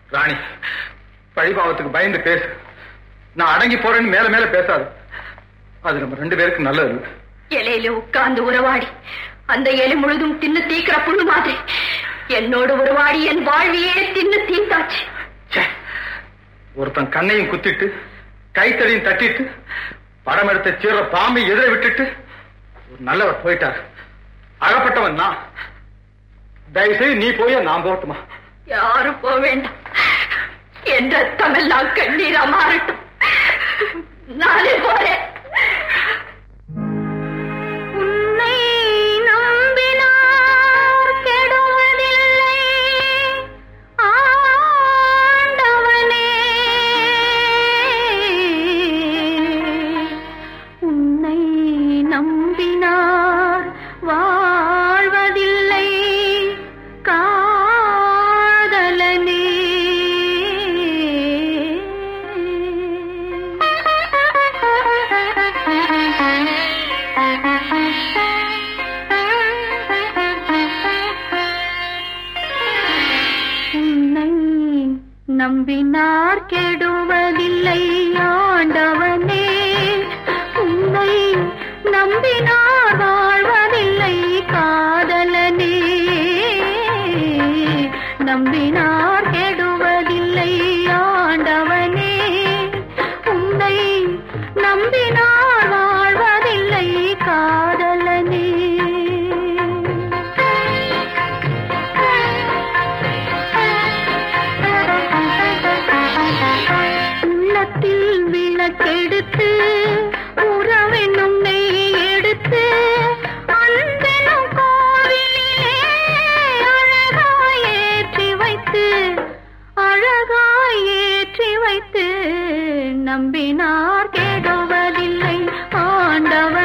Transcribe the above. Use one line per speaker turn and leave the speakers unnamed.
ராணி பழிபாவத்துக்கு பயந்து பேசு நான் அடங்கி போறேன்னு மேல மேல பேசாது அது நம்ம ரெண்டு பேருக்கு நல்லது இல்லை
இலையில உட்கார்ந்து உறவாடி அந்த எலி முழுதும் தின்னு தீக்கிற புண்ணு மாதிரி என்னோடு உறவாடி என் வாழ்வியே தின்னு தீந்தாச்சு
ச்சே. ஒருத்தன் கண்ணையும் குத்திட்டு கைத்தடியும் தட்டிட்டு படம் எடுத்த சீர பாம்பை எதிர விட்டுட்டு ஒரு நல்லவர் போயிட்டார் அகப்பட்டவன் நான் தயவு செய்து நீ போய் நான் போகட்டுமா
யாரும் போக வேண்டாம் என் ரத்தமெல்லாம் கண்ணீரா மாறட்டும் நானே போறேன் உன்னை நம்பினார் கெடுவதில்லை ஆண்டவனே உன்னை நம்பினார் வாழ்வதில்லை காதலனே உன்னை நம்பினார் கெடுவதில்லை ஆண்டவனே உன்னை நம்பினார் வாழ்வதில்லை காதலனே நம்பினார் கெடுவதில்லை ஆண்டவனே உன்னை நம்பினார் வாழ்வதில்லை காதலனே உள்ளத்தில் விளக்கெடுத்து உறவென்னும் நெய் எடுத்து அன்பெனும் கோவிலிலே அழகாய் ஏற்றி வைத்து அழகாய் ஏற்றி வைத்து நம்பினார் கெடுவதில்லை ஆண்டவ